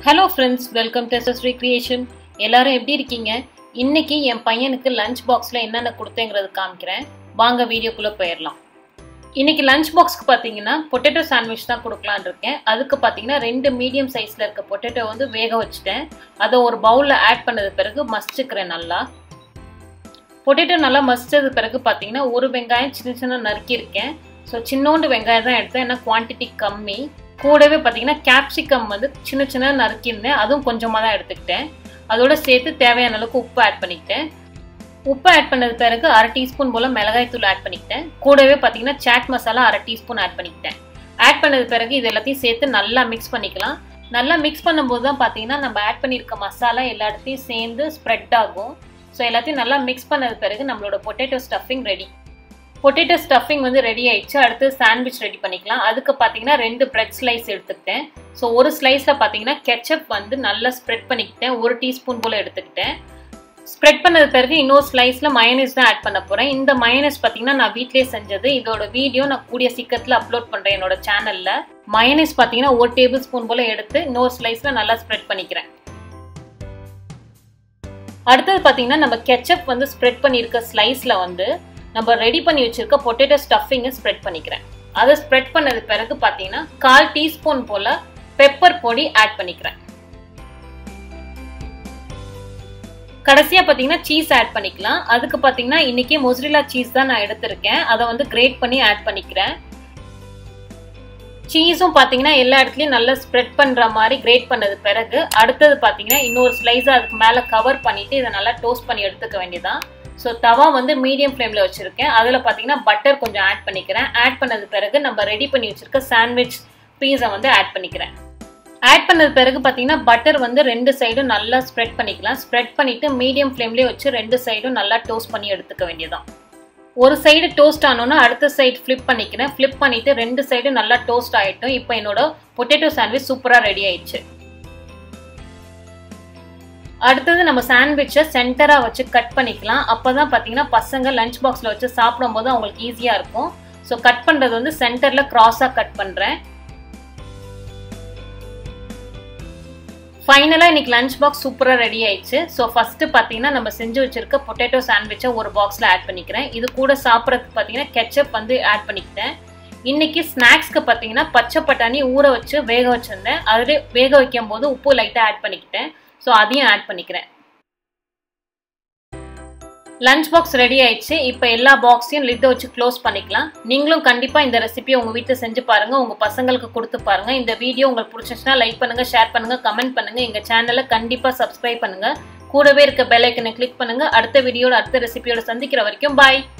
hello friends welcome to SS creation எல்லாரும் எப்படி இருக்கீங்க இன்னைக்கு என் பையனுக்கு லஞ்ச் பாக்ஸில் என்னென்ன கொடுத்தேங்கிறது காமிக்கிறேன் வாங்க வீடியோக்குள்ளே போயிடலாம் இன்னைக்கு லஞ்ச் பாக்ஸ்க்கு பார்த்தீங்கன்னா பொட்டேட்டோ சாண்ட்விச் தான் கொடுக்கலான்னு இருக்கேன் அதுக்கு பார்த்தீங்கன்னா ரெண்டு மீடியம் சைஸில் இருக்க பொட்டேட்டோ வந்து வேக வச்சுட்டேன் அதை ஒரு பவுலில் ஆட் பண்ணது பிறகு மசிச்சுக்கிறேன் நல்லா பொட்டேட்டோ நல்லா மசிச்சது பிறகு பார்த்தீங்கன்னா ஒரு வெங்காயம் சின்ன சின்ன நறுக்கியிருக்கேன் ஸோ சின்னோண்டு வெங்காயம் தான் எடுத்தேன் ஏன்னா குவான்டிட்டி கம்மி கூடவே பார்த்தீங்கன்னா கேப்சிகம் வந்து சின்ன சின்ன நறுக்கியிருந்தேன் அதுவும் கொஞ்சமாக தான் எடுத்துக்கிட்டேன் அதோட சேர்த்து தேவையான அளவுக்கு உப்பு ஆட் பண்ணிக்கிட்டேன் உப்பு ஆட் பண்ணது பிறகு அரை டீஸ்பூன் போல் மிளகாய் தூள் ஆட் பண்ணிக்கிட்டேன் கூடவே பார்த்தீங்கன்னா சாட் மசாலா அரை டீஸ்பூன் ஆட் பண்ணிக்கிட்டேன் ஆட் பண்ணது பிறகு இது எல்லாத்தையும் சேர்த்து நல்லா மிக்ஸ் பண்ணிக்கலாம் நல்லா மிக்ஸ் பண்ணும்போது தான் பார்த்தீங்கன்னா நம்ம ஆட் பண்ணியிருக்க மசாலா எல்லா இடத்தையும் சேர்ந்து ஸ்ப்ரெட் ஆகும் ஸோ எல்லாத்தையும் நல்லா மிக்ஸ் பண்ணது பிறகு நம்மளோட potato stuffing ready potato stuffing வந்து ரெடி ஆயிடுச்சு அடுத்து சாண்ட்விச் ரெடி பண்ணிக்கலாம் அதுக்கு பார்த்தீங்கன்னா ரெண்டு பிரெட் ஸ்லைஸ் எடுத்துக்கிட்டேன் ஸோ ஒரு ஸ்லைஸில் பார்த்தீங்கன்னா கெச்சப் வந்து நல்லா ஸ்ப்ரெட் பண்ணிக்கிட்டேன் ஒரு டீஸ்பூன் போல் எடுத்துக்கிட்டேன் ஸ்ப்ரெட் பண்ணது பிறகு இன்னொரு ஸ்லைஸில் மயனஸ் தான் ஆட் பண்ண போகிறேன் இந்த மயனஸ் பார்த்தீங்கன்னா நான் வீட்லேயே செஞ்சது இதோட வீடியோ நான் கூடிய சீக்கிரத்தில் அப்லோட் பண்ணுறேன் என்னோட சேனலில் மயனஸ் பார்த்தீங்கன்னா ஒரு டேபிள் ஸ்பூன் போல் எடுத்து இன்னொரு ஸ்லைஸில் நல்லா ஸ்ப்ரெட் பண்ணிக்கிறேன் அடுத்தது பார்த்தீங்கன்னா நம்ம கெச்சப் வந்து ஸ்ப்ரெட் பண்ணியிருக்க ஸ்லைஸில் வந்து நம்ம ரெடி பண்ணி வச்சிருக்க பொட்டேட்டோ ஸ்டஃபிங்கை ஸ்ப்ரெட் பண்ணிக்கிறேன் அதை ஸ்ப்ரெட் பண்ணது பிறகு பார்த்தீங்கன்னா கால் டீஸ்பூன் போல் பெப்பர் பொடி ஆட் பண்ணிக்கிறேன் கடைசியாக பார்த்தீங்கன்னா சீஸ் ஆட் பண்ணிக்கலாம் அதுக்கு பார்த்தீங்கன்னா இன்னைக்கு மொசரிலா சீஸ் தான் நான் எடுத்திருக்கேன் அதை வந்து கிரேட் பண்ணி ஆட் பண்ணிக்கிறேன் சீஸும் பார்த்தீங்கன்னா எல்லா இடத்துலையும் நல்லா ஸ்ப்ரெட் பண்ணுற மாதிரி கிரேட் பண்ணது பிறகு அடுத்தது பார்த்தீங்கன்னா இன்னொரு ஸ்லைஸை அதுக்கு மேலே கவர் பண்ணிவிட்டு இதை நல்லா டோஸ்ட் பண்ணி எடுத்துக்க வேண்டியதான் ஸோ தவா வந்து மீடியம் ஃப்ளேமில் வச்சுருக்கேன் அதில் பார்த்தீங்கன்னா பட்டர் கொஞ்சம் ஆட் பண்ணிக்கிறேன் ஆட் பண்ணது பிறகு நம்ம ரெடி பண்ணி வச்சுருக்க சாண்ட்விச் பீஸை வந்து ஆட் பண்ணிக்கிறேன் ஆட் பண்ணது பிறகு பார்த்தீங்கன்னா பட்டர் வந்து ரெண்டு சைடும் நல்லா ஸ்ப்ரெட் பண்ணிக்கலாம் ஸ்ப்ரெட் பண்ணிவிட்டு மீடியம் ஃப்ளேம்லேயே வச்சு ரெண்டு சைடும் நல்லா டோஸ்ட் பண்ணி எடுத்துக்க வேண்டியதான் ஒரு சைடு டோஸ்ட் ஆனோன்னா அடுத்த சைடு ஃப்ளிப் பண்ணிக்கிறேன் ஃப்ளிப் பண்ணிவிட்டு ரெண்டு சைடும் நல்லா டோஸ்ட் ஆகிட்டும் இப்போ என்னோட பொட்டேட்டோ சாண்ட்விச் சூப்பராக ரெடி ஆயிடுச்சு அடுத்தது நம்ம சாண்ட்விச்சை சென்டராக வச்சு கட் பண்ணிக்கலாம் அப்போ தான் பார்த்தீங்கன்னா பசங்க லஞ்ச் பாக்ஸில் வச்சு சாப்பிடும்போது அவங்களுக்கு ஈஸியாக இருக்கும் ஸோ கட் பண்ணுறது வந்து சென்டரில் க்ராஸாக கட் பண்ணுறேன் ஃபைனலாக இன்னைக்கு லஞ்ச் பாக்ஸ் சூப்பராக ரெடி ஆயிடுச்சு ஸோ ஃபஸ்ட்டு பார்த்தீங்கன்னா நம்ம செஞ்சு வச்சிருக்க பொட்டேட்டோ சாண்ட்விச்சை ஒரு பாக்ஸில் ஆட் பண்ணிக்கிறேன் இது கூட சாப்பிட்றதுக்கு பார்த்தீங்கன்னா கெச்சப் வந்து ஆட் பண்ணிக்கிட்டேன் இன்னைக்கு ஸ்நாக்ஸ்க்கு பார்த்தீங்கன்னா பச்சை பட்டாணி ஊற வச்சு வேக வச்சுருந்தேன் அதில் வேக வைக்கும் போது உப்பு லைட்டாக ஆட் பண்ணிக்கிட்டேன் ஸோ அதையும் ஆட் பண்ணிக்கிறேன் லஞ்ச் பாக்ஸ் ரெடி ஆயிடுச்சு இப்போ எல்லா பாக்ஸையும் லிட்டை வச்சு க்ளோஸ் பண்ணிக்கலாம் நீங்களும் கண்டிப்பாக இந்த ரெசிபியை உங்கள் வீட்டில் செஞ்சு பாருங்கள் உங்கள் பசங்களுக்கு கொடுத்து பாருங்கள் இந்த வீடியோ உங்களுக்கு பிடிச்சிச்சுன்னா லைக் பண்ணுங்கள் ஷேர் பண்ணுங்கள் கமெண்ட் பண்ணுங்கள் எங்கள் சேனலை கண்டிப்பாக சப்ஸ்கிரைப் பண்ணுங்கள் கூடவே இருக்க பெல் ஐக்கனை கிளிக் பண்ணுங்கள் அடுத்த வீடியோட அடுத்த ரெசிபியோட சந்திக்கிற வரைக்கும் பாய்